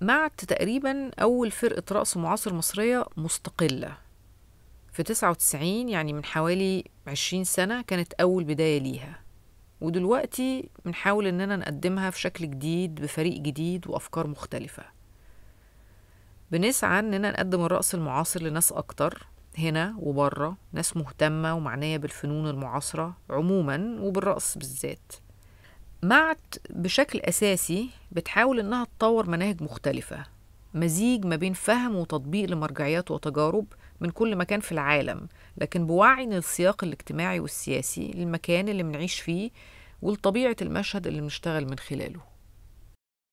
معت تقريبا أول فرقة رقص معاصر مصرية مستقلة في 99 يعني من حوالي 20 سنة كانت أول بداية ليها ودلوقتي بنحاول إننا نقدمها في شكل جديد بفريق جديد وأفكار مختلفة بنسعى إننا نقدم الرقص المعاصر لناس أكتر هنا وبره ناس مهتمة ومعنية بالفنون المعاصرة عموما وبالرقص بالذات معت بشكل أساسي بتحاول إنها تطور مناهج مختلفة مزيج ما بين فهم وتطبيق لمرجعيات وتجارب من كل مكان في العالم لكن بوعي للسياق الاجتماعي والسياسي للمكان اللي بنعيش فيه ولطبيعة المشهد اللي بنشتغل من خلاله